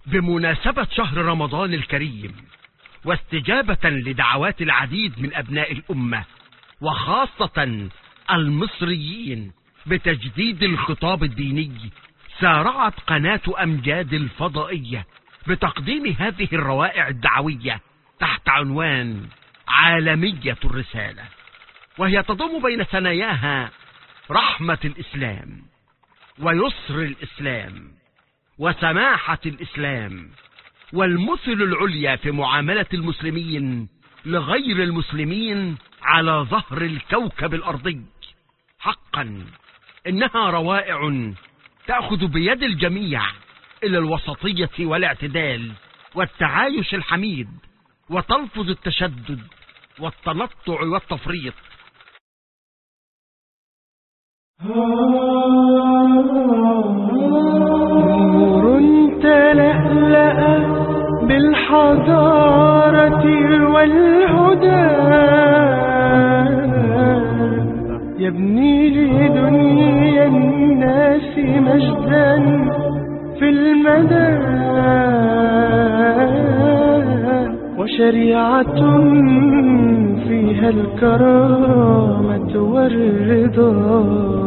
بمناسبة شهر رمضان الكريم واستجابة لدعوات العديد من أبناء الأمة وخاصة المصريين بتجديد الخطاب الديني سارعت قناة أمجاد الفضائية بتقديم هذه الروائع الدعوية تحت عنوان عالمية الرسالة وهي تضم بين ثناياها رحمة الإسلام ويسر الإسلام وسماحة الإسلام والمثل العليا في معاملة المسلمين لغير المسلمين على ظهر الكوكب الأرضي حقا إنها روائع تأخذ بيد الجميع إلى الوسطية والاعتدال والتعايش الحميد وتلفظ التشدد والتنطع والتفريط نور تلألأ بالحضارة والهدى يبني لدنيا الناس مجدا في المدى وشريعة فيها الكرامة والرضا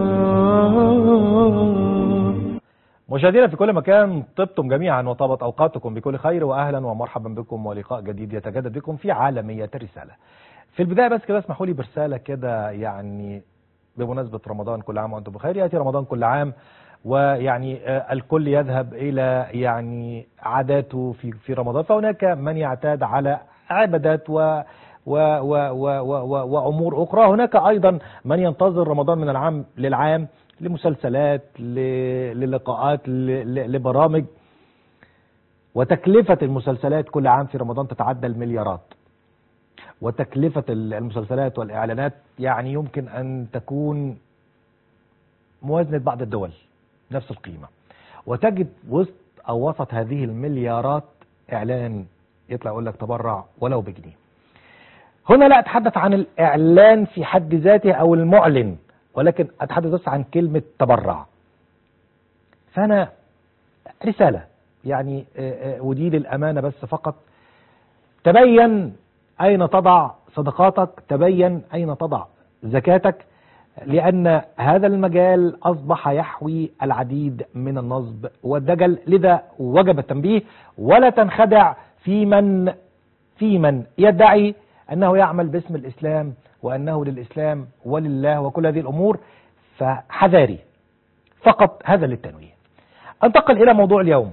مشاهدينا في كل مكان طبتم جميعا وطابت اوقاتكم بكل خير واهلا ومرحبا بكم ولقاء جديد يتجدد بكم في عالميه الرساله. في البدايه بس كده اسمحوا لي برساله كده يعني بمناسبه رمضان كل عام وانتم بخير ياتي رمضان كل عام ويعني آه، الكل يذهب الى يعني عاداته في في رمضان فهناك من يعتاد على عبادات و و و و و و وامور اخرى هناك ايضا من ينتظر رمضان من العام للعام لمسلسلات ل- للقاءات ل- ل- لبرامج وتكلفة المسلسلات كل عام في رمضان تتعدى المليارات وتكلفة المسلسلات والإعلانات يعني يمكن أن تكون موازنة بعض الدول نفس القيمة وتجد وسط أو وسط هذه المليارات إعلان يطلع يقول لك تبرع ولو بجنيه هنا لا أتحدث عن الإعلان في حد ذاته أو المعلن ولكن أتحدث بس عن كلمة تبرع فأنا رسالة يعني آه، آه، ودي للأمانة بس فقط تبين أين تضع صدقاتك تبين أين تضع زكاتك لأن هذا المجال أصبح يحوي العديد من النصب والدجل لذا وجب التنبيه ولا تنخدع في من في من يدعي أنه يعمل باسم الإسلام وأنه للإسلام ولله وكل هذه الأمور فحذاري فقط هذا للتنويه انتقل إلى موضوع اليوم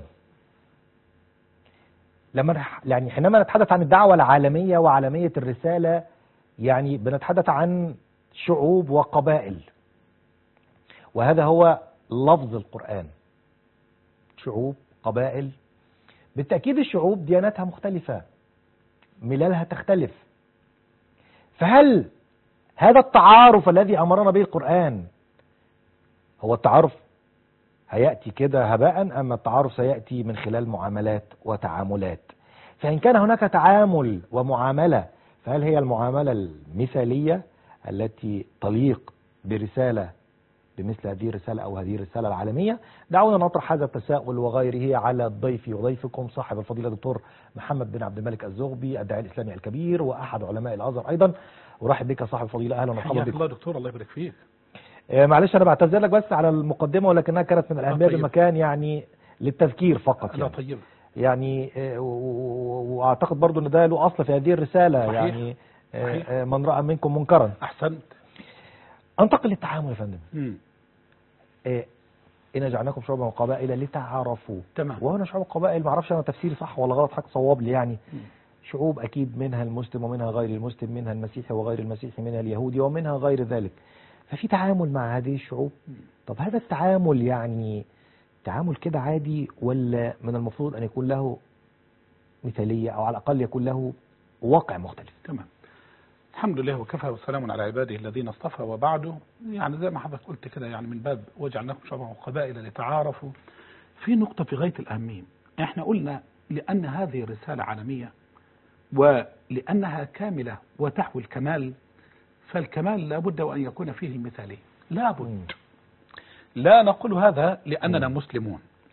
لما نح- يعني حينما نتحدث عن الدعوة العالمية وعالمية الرسالة يعني بنتحدث عن شعوب وقبائل وهذا هو لفظ القرآن شعوب قبائل بالتأكيد الشعوب دياناتها مختلفة ملالها تختلف فهل هذا التعارف الذي أمرنا به القرآن هو التعارف هيأتي كده هباء أما التعارف سيأتي من خلال معاملات وتعاملات فإن كان هناك تعامل ومعاملة فهل هي المعاملة المثالية التي تليق برسالة بمثل هذه الرسالة أو هذه الرسالة العالمية دعونا نطرح هذا التساؤل وغيره على ضيفي وضيفكم صاحب الفضيلة دكتور محمد بن عبد الملك الزغبي الداعية الإسلامي الكبير وأحد علماء الأزهر أيضا أرحب بك صاحب الفضيلة أهلا ومرحبا حياك بك الله دكتور الله يبارك فيك آه، معلش انا بعتذر لك بس على المقدمه ولكنها كانت من الاهميه طيب. بمكان يعني للتذكير فقط لا يعني, طيب يعني آه، و- و- واعتقد برضو ان ده له اصل في هذه الرساله صحيح. يعني آه، صحيح. آه، من راى منكم منكرا احسنت انتقل للتعامل يا فندم مم. آه، إن جعلناكم شعوبا وقبائل لتعارفوا تمام. وهنا شعوب وقبائل ما اعرفش انا تفسيري صح ولا غلط حق صواب لي يعني مم. شعوب اكيد منها المسلم ومنها غير المسلم منها المسيحي وغير المسيحي منها اليهودي ومنها غير ذلك ففي تعامل مع هذه الشعوب طب هذا التعامل يعني تعامل كده عادي ولا من المفروض ان يكون له مثاليه او على الاقل يكون له واقع مختلف تمام الحمد لله وكفى وسلام على عباده الذين اصطفى وبعده يعني زي ما حضرتك قلت كده يعني من باب وجعلناكم شعوبا وقبائل لتعارفوا في نقطة في غاية الأهمية احنا قلنا لأن هذه رسالة عالمية ولأنها كاملة وتحوي الكمال فالكمال لابد وأن يكون فيه المثالية لابد مم. لا نقول هذا لأننا مسلمون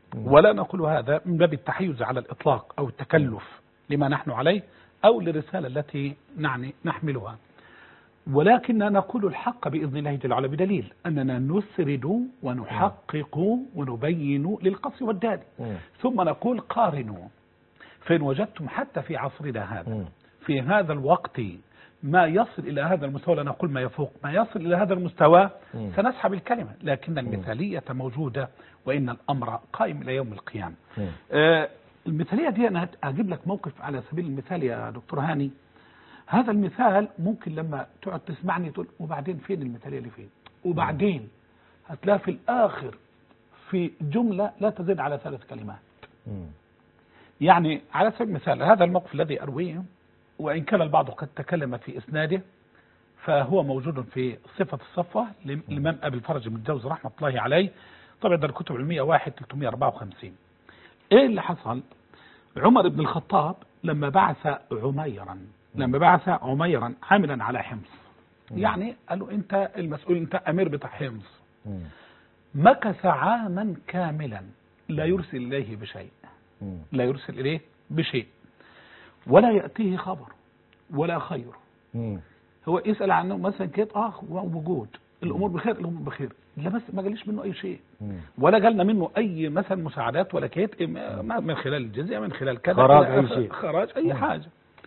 ولا نقول هذا من باب التحيز على الإطلاق أو التكلف لما نحن عليه أو للرسالة التي نعني نحملها ولكننا نقول الحق بإذن الله جل وعلا بدليل أننا نسرد ونحقق ونبين للقص والدال مم. ثم نقول قارنوا فإن وجدتم حتى في عصرنا هذا مم. في هذا الوقت ما يصل إلى هذا المستوى لا نقول ما يفوق ما يصل إلى هذا المستوى مم. سنسحب الكلمة لكن المثالية موجودة وإن الأمر قائم إلى يوم القيامة مم. آه، المثالية دي أنا أجيب لك موقف على سبيل المثال يا دكتور هاني هذا المثال ممكن لما تقعد تسمعني تقول وبعدين فين المثالية اللي فين وبعدين هتلاقي في الآخر في جملة لا تزيد على ثلاث كلمات مم. يعني على سبيل المثال هذا الموقف الذي أرويه وإن كان البعض قد تكلم في إسناده فهو موجود في صفة الصفوة للإمام أبي الفرج بن الجوز رحمة الله عليه طبعا ده الكتب العلمية 1 354 إيه اللي حصل عمر بن الخطاب لما بعث عميرا لما بعث عميرا حاملا على حمص يعني قال له أنت المسؤول أنت أمير بتاع حمص مم. مكث عاما كاملا لا يرسل إليه بشيء مم. لا يرسل إليه بشيء ولا يأتيه خبر ولا خير مم. هو يسأل عنه مثلا كده اه هو موجود الأمور بخير الأمور بخير لا بس ما جاليش منه أي شيء مم. ولا جالنا منه أي مثلا مساعدات ولا كيت ما- من خلال الجزية من خلال كذا خراج إلى أي آخر- شيء. خراج أي مم. حاجة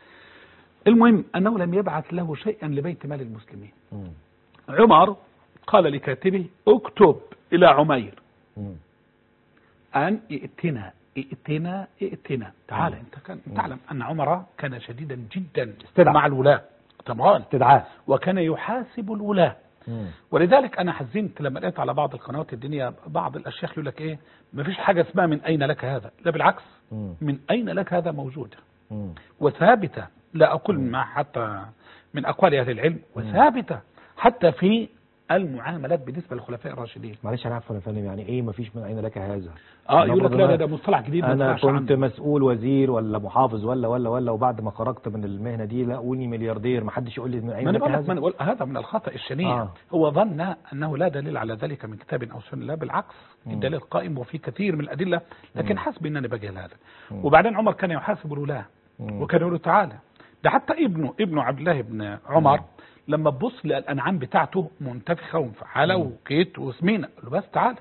المهم أنه لم يبعث له شيئا لبيت مال المسلمين مم. عمر قال لكاتبه اكتب إلى عمير مم. أن ائتنا ائتنا ائتنا تعال مم. أنت كان تعلم أن عمر كان شديدا جدا استدعى. مع الولاة طبعا استدعاء وكان يحاسب الولاة مم. ولذلك أنا حزنت لما لقيت على بعض القنوات الدينية بعض الأشياء يقول لك إيه ما فيش حاجة اسمها من أين لك هذا لا بالعكس مم. من أين لك هذا موجود مم. وثابتة لا أقول ما حتى من أقوال أهل العلم وثابتة حتى في المعاملات بالنسبة للخلفاء الراشدين معلش انا عارف يا فندم يعني ايه مفيش من اين لك هذا اه يقول لك برضه لا أنا- لا ده مصطلح جديد ما انا نسمعش كنت عنه. مسؤول وزير ولا محافظ ولا ولا ولا وبعد ما خرجت من المهنه دي لقوني ملياردير ما حدش يقول لي من اين ما انا لك بقول لك ما هذا أنا بقول هذا من الخطأ الشنيع آه. هو ظن أنه لا دليل على ذلك من كتاب أو سنة لا بالعكس مم. الدليل قائم وفي كثير من الأدلة لكن مم. حسب أنني بجهل هذا مم. وبعدين عمر كان يحاسب الولاة مم. وكان يقول تعالى ده حتى ابنه ابنه عبد الله بن عمر مم. لما تبص للأنعام بتاعته منتفخة ومفعلة مم. وكيت وسمينة قال له بس تعالى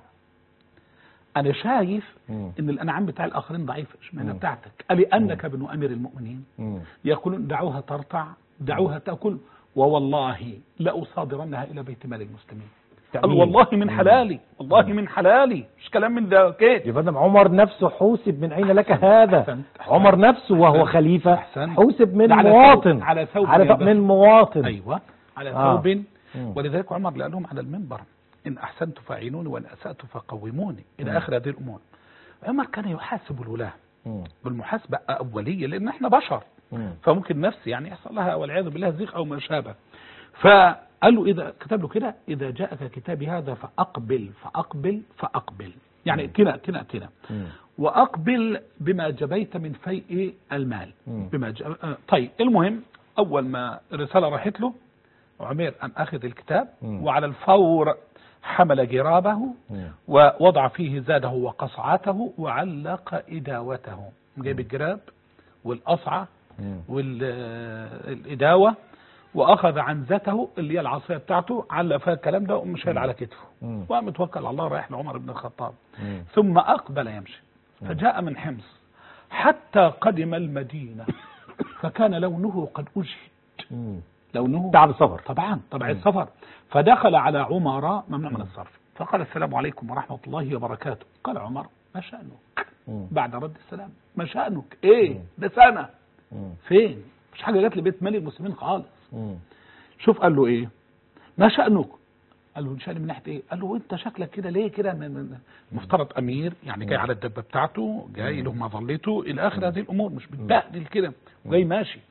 أنا شايف مم. إن الأنعام بتاع الآخرين ضعيفة اشمعنى مم. بتاعتك قال لي أنك ابن أمير المؤمنين مم. يقولون دعوها ترتع دعوها تأكل ووالله لأصادرنها إلى بيت مال المسلمين قال تأمين. والله من مم. حلالي والله من حلالي مش كلام من ده كيف يا فندم عمر نفسه حوسب من اين لك هذا أحسنت. أحسنت. عمر نفسه وهو أحسنت. خليفه أحسنت. حوسب من ده على مواطن ثوب- على ثوب على ثوب يلبسه. من مواطن أيوة على آه. ثوب مم. ولذلك عمر قال لهم على المنبر إن أحسنت فاعينوني وإن أسأت فقوموني إلى مم. آخر هذه الأمور عمر كان يحاسب الولاة مم. بالمحاسبة أولية لأن احنا بشر مم. فممكن نفس يعني يحصل لها والعياذ بالله زيغ او ما شابه فقال له اذا كتب له كده اذا جاءك كتابي هذا فاقبل فاقبل فاقبل يعني ائتنا ائتنا ائتنا مم. واقبل بما جبيت من فيء المال مم. بما ج... آه، طيب المهم اول ما الرساله راحت له عمير قام اخذ الكتاب مم. وعلى الفور حمل جرابه مم. ووضع فيه زاده وقصعته وعلق إداوته جايب الجراب والقصعة مم. والإداوة وأخذ عنزته اللي هي العصاية بتاعته علق فيها الكلام ده وقام شايل على كتفه مم. وقام متوكل على الله رايح لعمر بن الخطاب مم. ثم أقبل يمشي فجاء من حمص حتى قدم المدينة فكان لونه قد أجهد مم. لونه تعب السفر طبعا طبعا السفر فدخل على عمر ممنوع من الصرف فقال السلام عليكم ورحمة الله وبركاته قال عمر ما شأنك مم. بعد رد السلام ما شأنك ايه ده سنة مم. فين مش حاجة جات لبيت مال المسلمين خالص مم. شوف قال له ايه ما شأنك قال له شأني من ناحية ايه قال له انت شكلك كده ليه كده من- من- مفترض امير يعني جاي على الدبة بتاعته جاي له مظلته الى اخر هذه الامور مش بتبهدل كده وجاي ماشي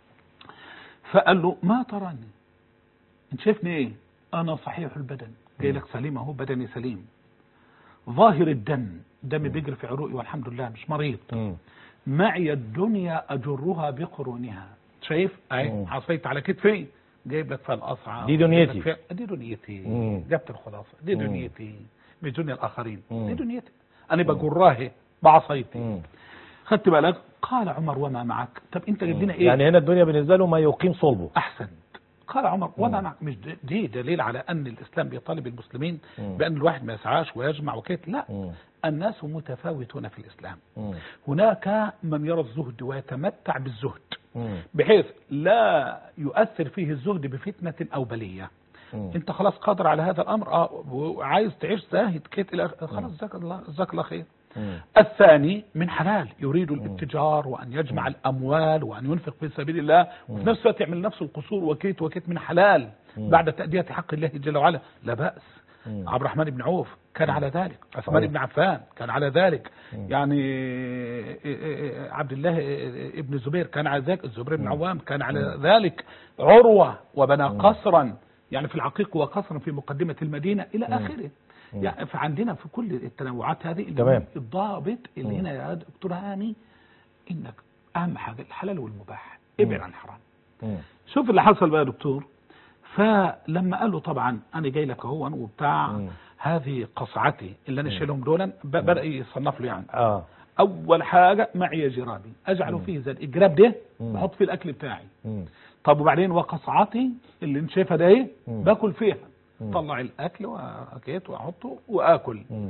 فقال له ما تراني انت شايفني ايه انا صحيح البدن جاي لك سليم اهو بدني سليم ظاهر الدم دمي بيجري في عروقي والحمد لله مش مريض مم. معي الدنيا أجرها بقرونها شايف اهي مم. عصيت على كتفي جايب لك فيها القصعة دي دنيتي. جايب لك فيها- دي دنيتي مم. جبت الخلاصة دي مم. دنيتي مش دنيا الآخرين مم. دي دنيتي انا بجراه بعصايتي مم. خدت بالك قال عمر وما معك طب انت جايب لنا ايه يعني هنا الدنيا بالنسبة له ما يقيم صلبه احسنت قال عمر وما معك مش دي- دي دليل على ان الاسلام بيطالب المسلمين مم. بان الواحد ما يسعاش ويجمع وكيت لا مم. الناس متفاوتون في الاسلام مم. هناك من يرى الزهد ويتمتع بالزهد مم. بحيث لا يؤثر فيه الزهد بفتنة أو بلية مم. انت خلاص قادر على هذا الامر اه وعايز تعيش زاهد كيت الى خلاص جزاك الله جزاك الله خير مم. الثاني من حلال يريد الاتجار وان يجمع الاموال وان ينفق في سبيل الله وفي نفس الوقت يعمل نفسه القصور وكيت وكيت من حلال بعد تأدية حق الله جل وعلا لا بأس مم. عبد الرحمن بن عوف كان على ذلك عثمان صحيح. بن عفان كان على ذلك يعني عبد الله ابن الزبير كان على ذلك الزبير بن عوام كان على ذلك عروة وبنى قصرا يعني في العقيق وقصرا في مقدمة المدينة إلى آخره يعني فعندنا في كل التنوعات هذه اللي تمام. الضابط اللي هنا يا دكتور هاني انك اهم حاجه الحلال والمباح ابعد عن الحرام مم. شوف اللي حصل بقى يا دكتور فلما قال له طبعا انا جاي لك اهو وبتاع مم. هذه قصعتي اللي انا شايلهم دولا ب- بدا يصنف له يعني اه اول حاجه معي جرابي اجعل فيه زي الجراب ده مم. بحط فيه الاكل بتاعي مم. طب وبعدين وقصعتي اللي انت شايفها ده ايه مم. باكل فيها مم. طلع الاكل واكيت واحطه واكل مم.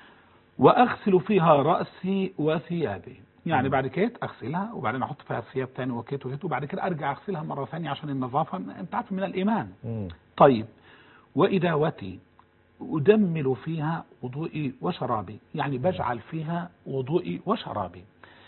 واغسل فيها راسي وثيابي يعني بعد كده اغسلها وبعدين احط فيها ثياب تاني وكيت وكيت وبعد كده ارجع اغسلها مره ثانيه عشان النظافه انت عارف من الايمان مم. طيب وإداوتي أدمل فيها وضوئي وشرابي يعني بجعل فيها وضوئي وشرابي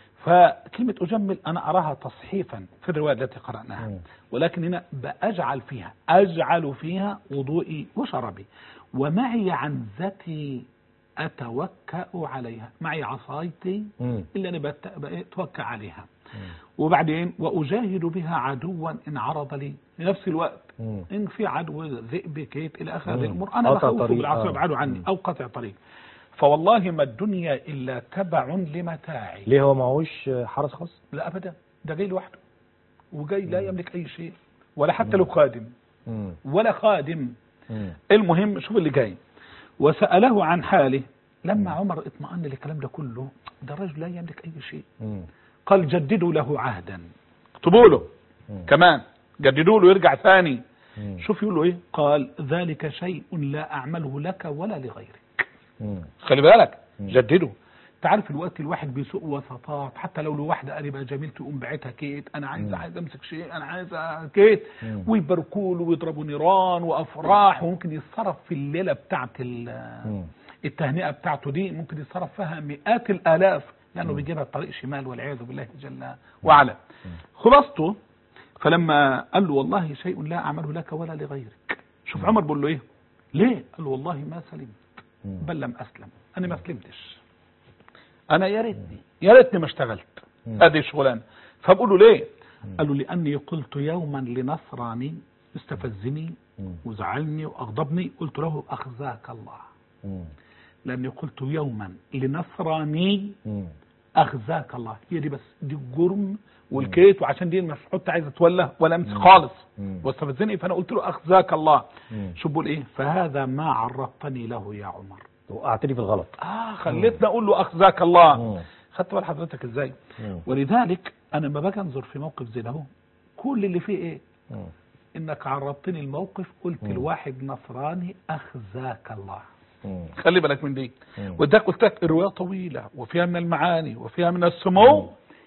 فكلمة أجمل أنا أراها تصحيفا في الرواية التي قرأناها مم. ولكن هنا بأجعل فيها أجعل فيها وضوئي وشرابي ومعي عنزتي أتوكأ عليها معي عصايتي مم. اللي أنا بت- بتوكأ عليها وبعدين وأجاهد بها عدوا إن عرض لي في نفس الوقت مم. إن في عدو ذئب كيت إلى آخر هذه مم. الأمور أنا قطع بخوفه طريق، بالعصا آه. يبعدوا عني مم. أو قطع طريق فوالله ما الدنيا إلا تبع لمتاعي ليه هو معهوش حرس خاص لا أبدا ده جاي لوحده وجاي لا يملك أي شيء ولا حتى له خادم مم. ولا خادم مم. المهم شوف اللي جاي وسأله عن حاله لما عمر اطمأن للكلام ده كله ده الرجل لا يملك أي شيء مم. قال جددوا له عهدا اكتبوا له مم. كمان جددوا له يرجع ثاني مم. شوف يقول له ايه قال ذلك شيء لا اعمله لك ولا لغيرك مم. خلي بالك مم. جدده تعرف الوقت الواحد بيسوق وسطات حتى لو له واحده قريبه جميلته يقوم باعتها كيت انا عايز مم. عايز امسك شيء انا عايز كيت مم. ويباركوا له ويضربوا نيران وافراح وممكن يتصرف في الليله بتاعت ال- مم. التهنئه بتاعته دي ممكن يتصرف فيها مئات الالاف لانه بيجيبها بطريق شمال والعياذ بالله جل وعلا خلاصته فلما قال له والله شيء لا اعمله لك ولا لغيرك شوف عمر بيقول له ايه ليه قال له والله ما سلمت مم. بل لم اسلم انا ما سلمتش انا يا ريتني يا ريتني ما اشتغلت مم. ادي شغلانه فبقول له ليه قال له لاني قلت يوما لنصراني استفزني مم. وزعلني واغضبني قلت له اخزاك الله مم. لاني قلت يوما لنصراني مم. اخزاك الله هي دي بس دي الجرم والكيت وعشان دي مش حط عايز اتولى ولا امسك خالص مم. واستفزني فانا قلت له اخزاك الله مم. شو بقول ايه فهذا ما عرضتني له يا عمر وقعتني في الغلط اه خليتني اقول له اخزاك الله مم. خدت بال حضرتك ازاي مم. ولذلك انا لما باجي انظر في موقف زي ده هو، كل اللي فيه ايه مم. انك عرضتني الموقف قلت لواحد نصراني اخزاك الله مم. خلي بالك من دي مم. وده قلت لك الروايه طويله وفيها من المعاني وفيها من السمو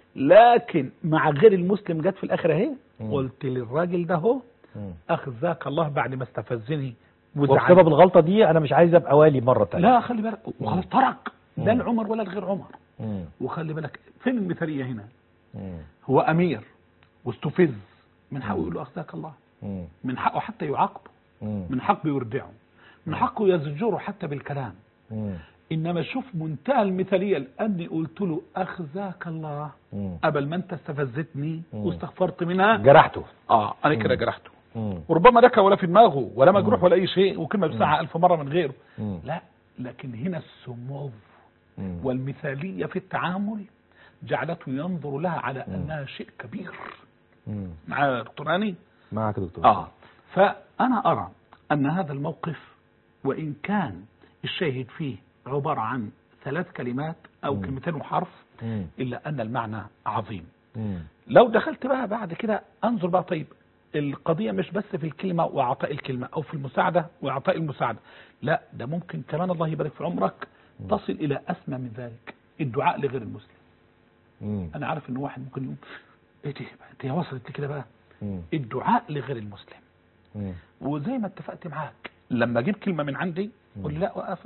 لكن مع غير المسلم جت في الاخر اهي مم. قلت للراجل ده هو مم. اخزاك الله بعد ما استفزني وبسبب وزعلني الغلطة دي أنا مش عايز أبقى والي مرة تانية لا خلي بالك وخلاص ترك لا مم. العمر ولا الغير عمر مم. وخلي بالك فين المثاليه هنا مم. هو امير واستفز من حقه يقول له اخزاك الله مم. من حقه حتى يعاقبه مم. من حقه يردعه من حقه يزجره حتى بالكلام مم. انما شوف منتهى المثاليه لاني قلت له اخزاك الله مم. قبل ما انت استفزتني مم. واستغفرت منها جرحته اه انا كده جرحته مم. وربما دكا ولا في دماغه ولا مجروح ولا اي شيء وكلمه بساعه الف مره من غيره مم. لا لكن هنا السمو مم. والمثاليه في التعامل جعلته ينظر لها على انها شيء كبير مم. مع دكتور هاني معك يا دكتور اه فانا ارى ان هذا الموقف وان كان الشاهد فيه عباره عن ثلاث كلمات او مم. كلمتين وحرف مم. الا ان المعنى عظيم مم. لو دخلت بقى بعد كده انظر بقى طيب القضية مش بس في الكلمة وإعطاء الكلمة أو في المساعدة وإعطاء المساعدة لا ده ممكن كمان الله يبارك في عمرك تصل إلى أسمى من ذلك الدعاء لغير المسلم مم. أنا عارف إن واحد ممكن يقول إيه دي دي وصلت كده بقى مم. الدعاء لغير المسلم مم. وزي ما اتفقت معاك لما أجيب كلمة من عندي قول لا وقف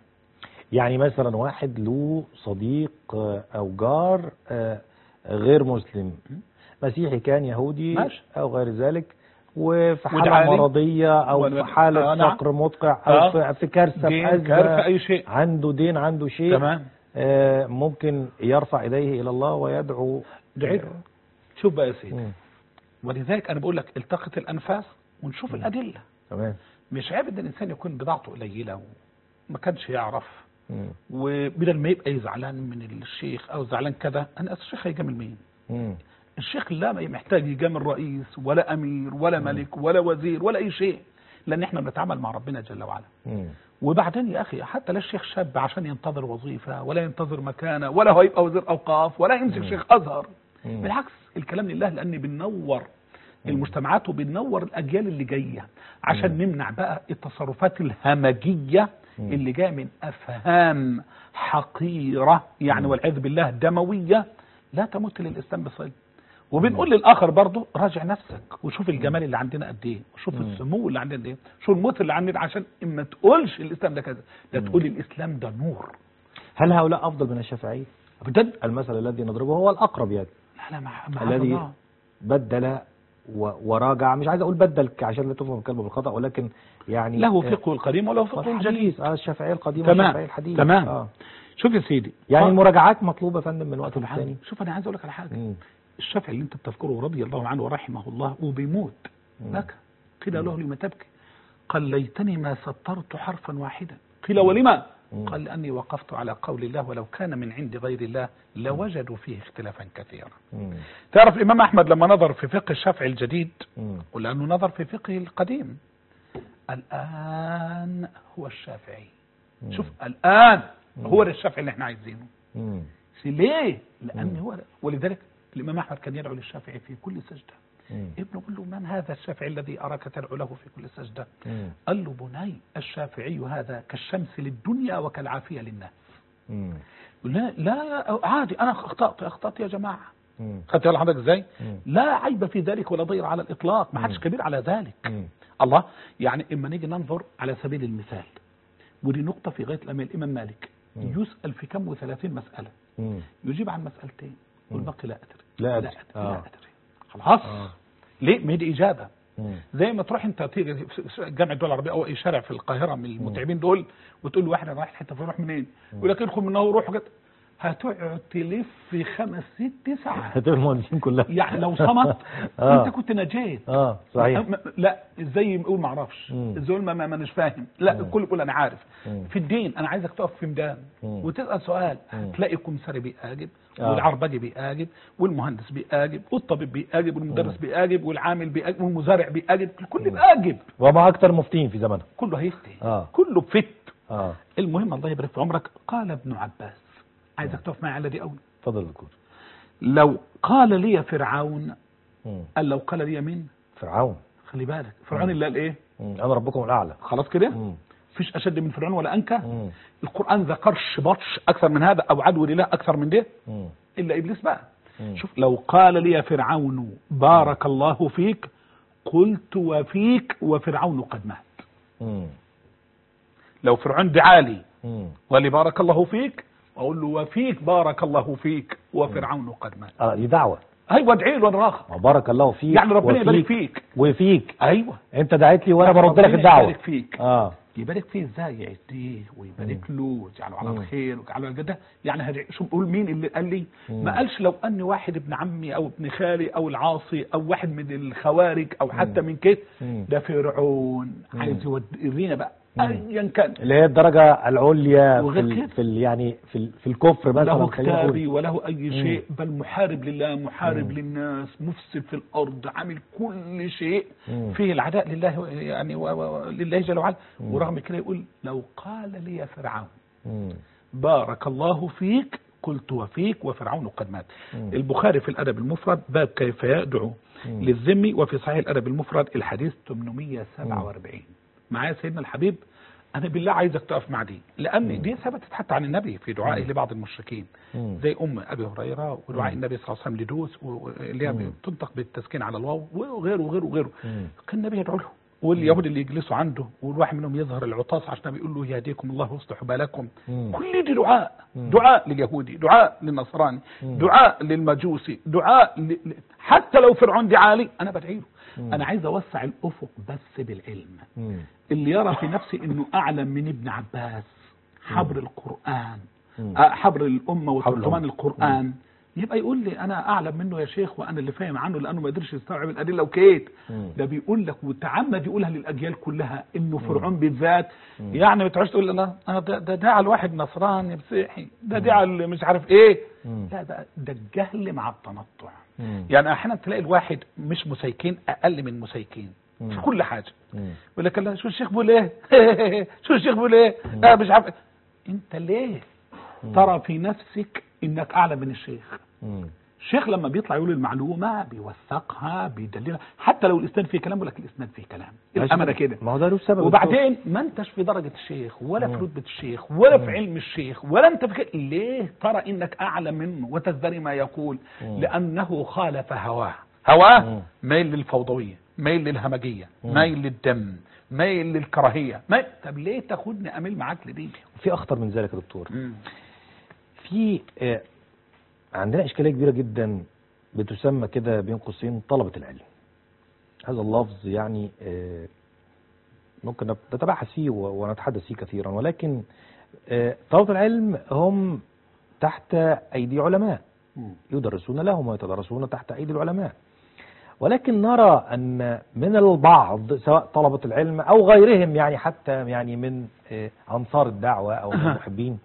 يعني مثلا واحد له صديق آه، او جار آه، غير مسلم مسيحي كان يهودي ماشي. او غير ذلك وفي حالة ودعالي. مرضية او ولا- في حالة آه، نعم. فقر مدقع او آه. في- في كارثة دين في أزمة كارثة أي شيء عنده دين عنده شيء تمام آه، ممكن يرفع يديه الى الله ويدعو دعيت شوف بقى يا سيدي مم. ولذلك أنا بقول لك التقط الأنفاس ونشوف الأدلة تمام مش عيب ان الانسان يكون بضاعته قليله وما كانش يعرف مم. وبدل ما يبقى زعلان من الشيخ او زعلان كذا انا الشيخ هيجامل مين مم. الشيخ لا محتاج يجامل رئيس ولا امير ولا ملك ولا وزير ولا اي شيء لان احنا بنتعامل مع ربنا جل وعلا مم. وبعدين يا اخي حتى لا الشيخ شاب عشان ينتظر وظيفه ولا ينتظر مكانه ولا هو يبقى وزير اوقاف ولا يمسك شيخ ازهر مم. بالعكس الكلام لله لان بننور المجتمعات وبننور الاجيال اللي جايه عشان نمنع بقى التصرفات الهمجيه اللي جايه من افهام حقيره يعني والعياذ بالله دمويه لا تمت للاسلام بصله وبنقول للاخر برضه راجع نفسك وشوف الجمال اللي عندنا قد ايه وشوف السمو اللي عندنا قد ايه شوف الموت اللي عندنا عشان ما تقولش الاسلام ده كذا ده تقول الاسلام ده نور هل هؤلاء افضل من الشافعي بجد المثل الذي نضربه هو الاقرب يعني لا لا مع مع الذي الله. بدل و- وراجع مش عايز اقول بدل ك- عشان لا تفهم الكلمه بالخطا ولكن يعني له آه، فقه القديم وله فقه الجديد الحديث اه الشافعيه القديم تمام. والشافعيه الحديث تمام. آه. شوف يا سيدي يعني قال- المراجعات مطلوبه يا فندم من وقت طبعا للتاني شوف انا عايز اقول لك على حاجه مم. الشافعي اللي انت بتذكره رضي الله عنه ورحمه الله وبيموت بكى قيل له لما تبكي قال ليتني ما سطرت حرفا واحدا قيل ولما مم. قال لاني وقفت على قول الله ولو كان من عند غير الله لوجدوا فيه اختلافا كثيرا مم. تعرف الامام احمد لما نظر في فقه الشافعي الجديد مم. ولانه نظر في فقه القديم الان هو الشافعي مم. شوف الان هو ده الشافعي اللي احنا عايزينه مم. ليه؟ لأن هو ولذلك الإمام أحمد كان يدعو للشافعي في كل سجدة مم. ابنه قال له من هذا الشافعي الذي أراك تدعو له في كل سجدة مم. قال له بني الشافعي هذا كالشمس للدنيا وكالعافية للناس مم. لا لا عادي أنا أخطأت أخطأت يا جماعة مم. خدت بالك حضرتك ازاي؟ مم. لا عيب في ذلك ولا ضير على الإطلاق ما حدش كبير على ذلك مم. الله يعني إما نيجي ننظر على سبيل المثال ودي نقطة في غاية الأمل الإمام مالك مم. يسأل في كم وثلاثين مسألة مم. يجيب عن مسألتين والباقي لا أدري لا أدري. لا أدري, آه. لا أدري. خلاص آه. ليه ما هي دي إجابة مم. زي ما تروح انت تيجي في جامعة الدول العربية او اي شارع في القاهرة من المتعبين دول وتقول له واحد انا رايح الحته فين روح منين؟ يقول لك ادخل من هنا وروح وكده. هتقعد تلف في خمس ست ساعات هتبقى المهندسين كلها يعني لو صمت آه. انت كنت نجيت اه صحيح م- لا ازاي يقول ما اعرفش مم. ازاي يقول ما ما- مانيش فاهم لا مم. الكل يقول انا عارف مم. في الدين انا عايزك تقف في ميدان مم. وتسال سؤال مم. هتلاقي الكمساري بيأجب آه. والعربجي بيأجب والمهندس بيأجب والطبيب بيأجب والمدرس مم. بيأجب والعامل بيأجب والمزارع بيأجب الكل بيأجب وما اكثر مفتين في زمنه كله هيفتي آه. كله بفت اه المهم الله يبارك في عمرك قال ابن عباس عايزك تقف معي على دي قوي اتفضل يا دكتور لو قال لي فرعون مم. قال لو قال لي مين فرعون خلي بالك فرعون اللي قال ايه مم. انا ربكم الاعلى خلاص كده مم. مفيش اشد من فرعون ولا انكى مم. القران ذكرش بطش اكثر من هذا او عدو لله اكثر من ده مم. الا ابليس بقى مم. شوف لو قال لي فرعون بارك الله فيك قلت وفيك وفرعون قد مات مم. لو فرعون دعالي مم. وقال لي بارك الله فيك اقول له وفيك بارك الله فيك وفرعون قد مات اه دي دعوه ايوه ادعي له انا راخر وبارك الله فيك يعني ربنا يبارك وفيك فيك وفيك ايوه انت دعيت لي وانا يعني برد لك ربنا الدعوه يبارك فيك اه يبارك فيه ازاي يهديه ويبارك له ويجعله على مم. الخير ويجعله على الجده يعني هدعي شو بقول مين اللي قال لي مم. ما قالش لو ان واحد ابن عمي او ابن خالي او العاصي او واحد من الخوارج او حتى من كده مم. ده فرعون مم. عايز يورينا بقى مم. ايا كان اللي هي الدرجه العليا في وغير ال... كده. في ال... يعني في ال... في الكفر مثلا له خلينا كتابي نقول وله اي شيء بل محارب لله محارب مم. للناس مفسد في الارض عامل كل شيء مم. فيه العداء لله يعني و... و... لله جل وعلا مم. ورغم كده يقول لو قال لي فرعون مم. بارك الله فيك قلت وفيك وفرعون قد مات مم. البخاري في الأدب المفرد باب كيف يدعو مم. للذمي وفي صحيح الأدب المفرد الحديث 847 معايا سيدنا الحبيب أنا بالله عايزك تقف مع دي لأن دي ثبتت حتى عن النبي في دعائه لبعض المشركين مم. زي أم أبي هريرة ودعاء مم. النبي صلى الله عليه وسلم لدوس و- و- اللي هي مم. بتنطق بالتسكين على الواو وغيره وغيره وغيره مم. كان النبي يدعو له واليهود اللي يجلسوا عنده والواحد منهم يظهر العطاس عشان بيقول له يهديكم الله ويصلح بالكم مم. كل دي دعاء مم. دعاء لليهودي دعاء للنصراني مم. دعاء للمجوسي دعاء ل... ل- حتى لو فرعون دعا لي انا بدعي له مم. انا عايز اوسع الافق بس بالعلم مم. اللي يرى في نفسه انه اعلم من ابن عباس حبر القران مم. آه، حبر الامه حبر وترجمان الأمة. القران يبقى يقول لي انا اعلم منه يا شيخ وانا اللي فاهم عنه لانه ما قدرش يستوعب الادله وكيت مم. ده بيقول لك وتعمد يقولها للاجيال كلها انه فرعون بالذات يعني ما تقعدش تقول لا أنا ده ده دعا لواحد نصراني مسيحي ده دعا اللي مش عارف ايه مم. لا ده ده الجهل مع التنطع مم. يعني احيانا تلاقي الواحد مش مسيكين اقل من مسيكين في مم. كل حاجه مم. يقول لك لا شو الشيخ بيقول ايه شو الشيخ بيقول ايه لا مش عارف انت ليه ترى في نفسك انك اعلم من الشيخ مم. الشيخ لما بيطلع يقول المعلومه بيوثقها بيدللها حتى لو الاسناد فيه كلام يقول لك الاسناد فيه كلام الامانه كده ما هو ده له سبب وبعدين ما انتش في درجة الشيخ ولا في رتبة الشيخ ولا في علم الشيخ ولا انت في كده. ليه ترى انك اعلم منه وتزدري ما يقول مم. لانه خالف هواه مم. هواه ميل للفوضوية ميل للهمجية مم. ميل للدم ميل للكراهية ميل طب ليه تاخدني اميل معاك لدي في اخطر من ذلك يا دكتور في آه، عندنا اشكاليه كبيره جدا بتسمى كده بين قوسين طلبه العلم هذا اللفظ يعني آه، ممكن نتباحث فيه و- ونتحدث فيه كثيرا ولكن آه، طلبه العلم هم تحت ايدي علماء مم. يدرسون لهم ويتدرسون تحت ايدي العلماء ولكن نرى ان من البعض سواء طلبه العلم او غيرهم يعني حتى يعني من آه، انصار الدعوه او من المحبين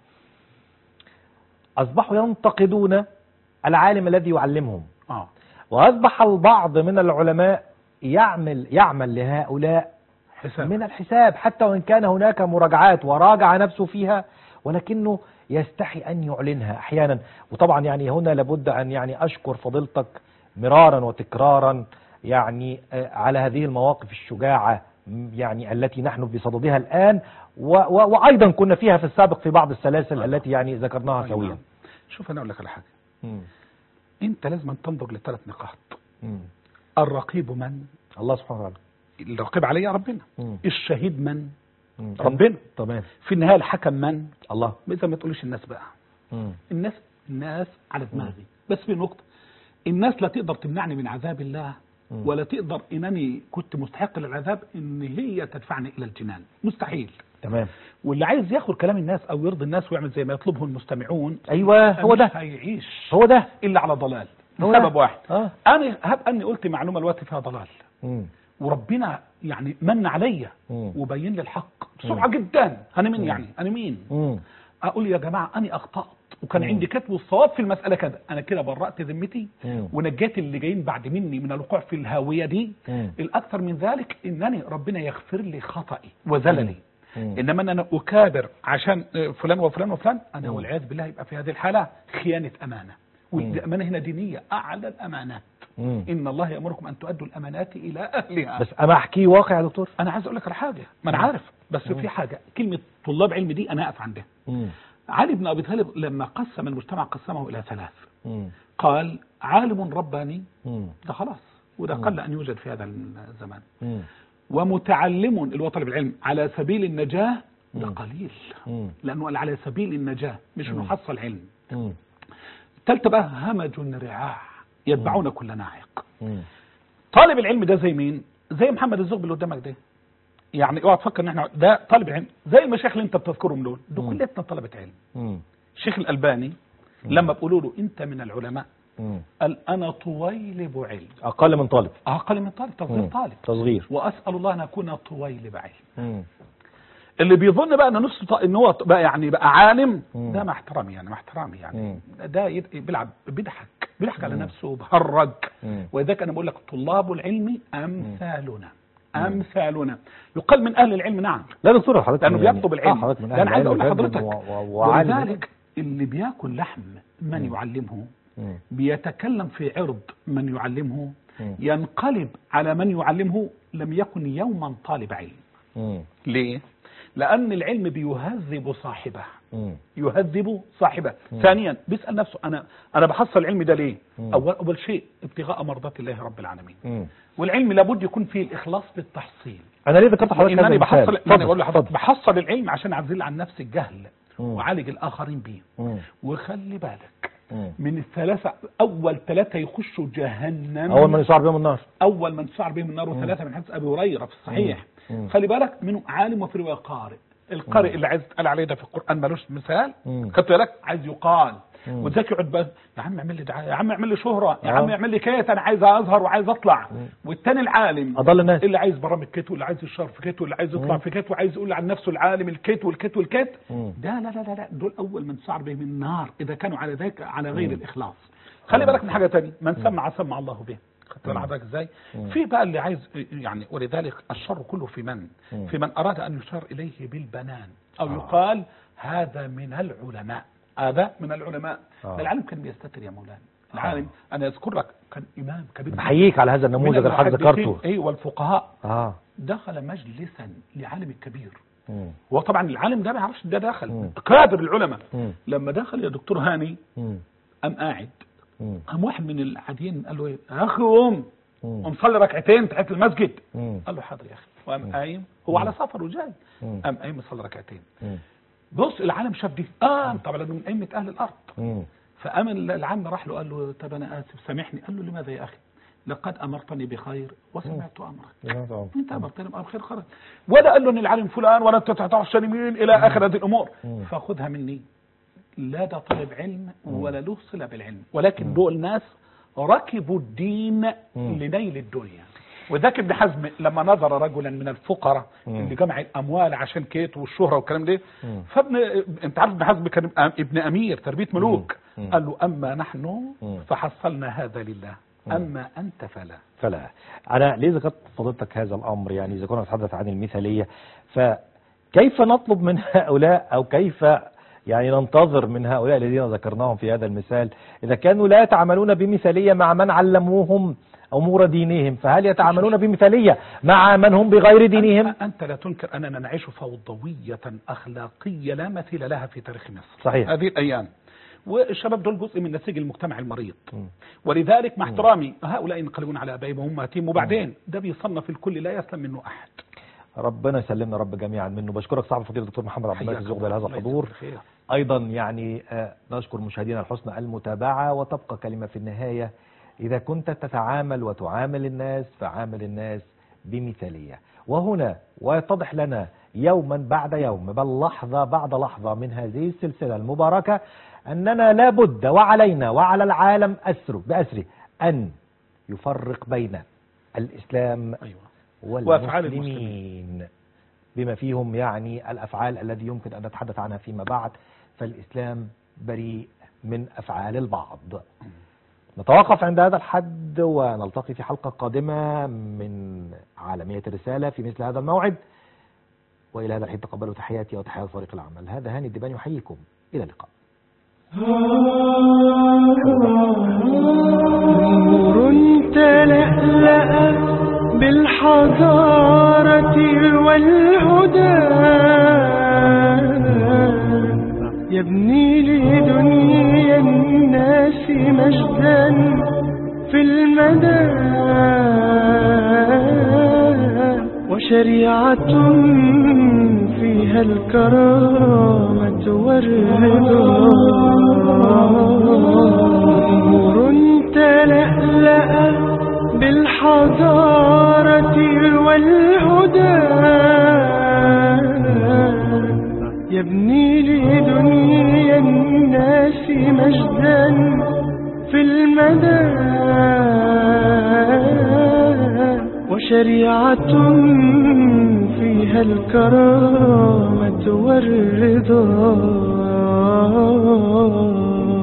اصبحوا ينتقدون العالم الذي يعلمهم اه واصبح البعض من العلماء يعمل يعمل لهؤلاء حساب من الحساب حتى وان كان هناك مراجعات وراجع نفسه فيها ولكنه يستحي ان يعلنها احيانا وطبعا يعني هنا لابد ان يعني اشكر فضيلتك مرارا وتكرارا يعني آه، على هذه المواقف الشجاعه م- يعني التي نحن بصددها الان و و وايضا كنا فيها في السابق في بعض السلاسل التي يعني ذكرناها أي سويا نعم. شوف انا اقول لك على حاجه مم. انت لازم تنظر لثلاث نقاط مم. الرقيب من الله سبحانه وتعالى الرقيب عليا ربنا مم. الشهيد من مم. ربنا تمام في النهايه الحكم من الله اذا ما تقولش الناس بقى مم. الناس الناس على دماغي بس في نقطة الناس لا تقدر تمنعني من عذاب الله مم. ولا تقدر انني كنت مستحق للعذاب ان هي تدفعني الى الجنان مستحيل تمام واللي عايز ياخد كلام الناس او يرضي الناس ويعمل زي ما يطلبه المستمعون ايوه هو مش ده هيعيش هو ده الا على ضلال هو ده. لسبب واحد اه انا هب اني قلت معلومه الوقت فيها ضلال مم. وربنا يعني من عليا مم. وبين لي الحق بسرعه جدا انا مين مم. يعني انا مين مم. اقول يا جماعه انا اخطات وكان مم. عندي كتب والصواب في المساله كذا انا كده برأت ذمتي مم. ونجيت اللي جايين بعد مني من الوقوع في الهاويه دي مم. الاكثر من ذلك انني ربنا يغفر لي خطئي وزللي مم. انما ان انا اكابر عشان آه، فلان وفلان وفلان انا مم. والعياذ بالله يبقى في هذه الحاله خيانه امانه والامانه هنا دينيه اعلى الامانات مم. ان الله يامركم ان تؤدوا الامانات الى اهلها بس انا احكي واقع يا دكتور انا عايز اقول لك على حاجه ما انا عارف بس في حاجه كلمه طلاب علم دي انا اقف عندها مم. علي بن ابي طالب لما قسم المجتمع قسمه الى ثلاث مم. قال عالم رباني مم. ده خلاص وده قل ان يوجد في هذا الزمان مم. ومتعلم اللي هو طالب العلم على سبيل النجاه ده مم. قليل مم. لانه قال على سبيل النجاه مش انه حصل علم مم. ثالثه بقى همج رعاع يتبعون كل ناعق مم. طالب العلم ده زي مين زي محمد الزغبي اللي قدامك ده يعني اوعى تفكر ان احنا ده طالب علم زي المشايخ اللي انت بتذكرهم دول دول مم. كلتنا طلبه علم مم. الشيخ الالباني لما بيقولوا له انت من العلماء مم. قال انا طويلب علم اقل من طالب اقل من طالب تصغير مم. طالب تصغير واسال الله ان اكون طويلب علم مم. اللي بيظن بقى ان نص ط- ان هو بقى يعني بقى عالم مم. ده مع احترامي يعني مع احترامي يعني مم. ده يد- بيلعب بيضحك بيضحك على نفسه وبهرج مم. ولذلك انا بقول لك طلاب العلم امثالنا أمثالنا يقال من أهل العلم نعم لا دكتور حضرتك لأنه يعني- بيطلب العلم آه حضرتك من ده أنا أهل عايز أقول العلم لحضرتك و- و- وعالم ولذلك اللي بياكل لحم من يعلمه مم. بيتكلم في عرض من يعلمه مم. ينقلب على من يعلمه لم يكن يوما طالب علم مم. ليه؟ لأن العلم بيهذب صاحبه مم. يهذب صاحبه ثانيا بيسأل نفسه أنا أنا بحصل العلم ده ليه مم. أول, أول شيء ابتغاء مرضات الله رب العالمين مم. والعلم لابد يكون فيه الإخلاص بالتحصيل انا ليه ذكرت حضرتك هذا إنني المثال بحصل اتفضل، أنا بقول لحضرتك اتفضل. بحصل العلم عشان أعزل عن نفسي الجهل مم. وعالج الآخرين بيه مم. وخلي بالك مم. من الثلاثة أول ثلاثة يخشوا جهنم اول ما يصعر بهم النار أول من سعر بهم النار وثلاثة من حديث أبي هريرة في الصحيح مم. مم. خلي بالك منه عالم وفي رواية قارئ القارئ اللي عايز يتقال عليه ده في القرآن ملوش مثال مم. خدت بالك عايز يقال مم. وذاك يقعد بقى يا عم اعمل لي دعايه يا عم اعمل لي شهره يا آه. عم اعمل لي كيت انا عايز اظهر وعايز اطلع والتاني العالم اضل الناس اللي عايز برامج كيت واللي عايز يشار في كيت واللي عايز يطلع مم. في كيت وعايز يقول عن نفسه العالم الكيت والكيت والكيت مم. ده لا لا لا لا دول اول من سعر بهم النار اذا كانوا على ذلك على غير الاخلاص خلي بالك من حاجه ثانيه من سمع سمع الله به خدت بالك حضرتك ازاي في بقى اللي عايز يعني ولذلك الشر كله في من مم. في من اراد ان يشار اليه بالبنان او يقال هذا من العلماء هذا من العلماء آه. ده العالم كان بيستتر يا مولانا العالم انا اذكر لك كان امام كبير بحييك على هذا النموذج اللي حضرتك ذكرته اي والفقهاء اه دخل مجلسا لعالم الكبير مم. هو طبعا العالم ده ما يعرفش ده دخل مم. كابر العلماء مم. لما دخل يا دكتور هاني مم. قام قاعد مم. قام واحد من العاديين قال له ايه يا اخي قوم مم. قوم صلي ركعتين تحت المسجد مم. قال له حاضر يا اخي وقام قايم هو على سفر وجاي مم. قام قايم يصلي ركعتين مم. بص العالم شاف دي اه طبعا لانه من ائمه اهل الارض مم. فقام العم راح له قال له طب انا اسف سامحني قال له لماذا يا اخي لقد امرتني بخير وسمعت امرك انت امرتني بامر خير خرج ولا قال له ان العالم فلان ولا انت تعرفش أنا مين الى اخر هذه الامور مم. فخذها مني لا ده طالب علم ولا له صله بالعلم ولكن دول ناس ركبوا الدين مم. لنيل الدنيا وذاك ابن حزم لما نظر رجلا من الفقراء مم. اللي جمع الاموال عشان كيت والشهره والكلام ده مم. فابن انت عارف ابن حزم كان ابن امير تربيه ملوك مم. قال له اما نحن مم. فحصلنا هذا لله مم. اما انت فلا فلا أنا ليه ذكرت فضيلتك هذا الأمر يعني إذا كنا نتحدث عن المثالية فكيف نطلب من هؤلاء أو كيف يعني ننتظر من هؤلاء الذين ذكرناهم في هذا المثال إذا كانوا لا يتعاملون بمثالية مع من علموهم أمور دينهم فهل يتعاملون بمثالية مع من هم بغير دينهم أنت- انت لا تنكر اننا نعيش فوضويه اخلاقيه لا مثيل لها في تاريخ مصر صحيح. هذه الايام والشباب دول جزء من نسيج المجتمع المريض مم. ولذلك مع احترامي هؤلاء ينقلبون على ابائهم وامهاتهم وبعدين ده بيصنف الكل لا يسلم منه احد ربنا يسلمنا رب جميعا منه بشكرك صاحب الفضيله الدكتور محمد عبد الملك حياك الزغبي الله. على هذا الله الحضور يجزاك خير. ايضا يعني آه، نشكر مشاهدينا الحسنى المتابعه وتبقى كلمه في النهايه اذا كنت تتعامل وتعامل الناس فعامل الناس بمثاليه وهنا ويتضح لنا يوما بعد يوم بل لحظه بعد لحظه من هذه السلسله المباركه اننا لابد وعلينا وعلى العالم اسره باسره ان يفرق بين الاسلام ايوه والمسلمين وأفعال المسلمين. بما فيهم يعني الأفعال التي يمكن أن نتحدث عنها فيما بعد فالإسلام بريء من أفعال البعض نتوقف عند هذا الحد ونلتقي في حلقة قادمة من عالمية الرسالة في مثل هذا الموعد وإلى هذا الحين تقبلوا تحياتي وتحيات فريق العمل هذا هاني الدبان يحييكم إلى اللقاء نور تلألأ بالحضارة والهدى يبني لدنيا الناس مجدا في المدى وشريعة فيها الكرامة والرضا نور تلألأ بالحضارة والهدى يبني لدنيا الناس مجدا في المدى وشريعة فيها الكرامة والرضا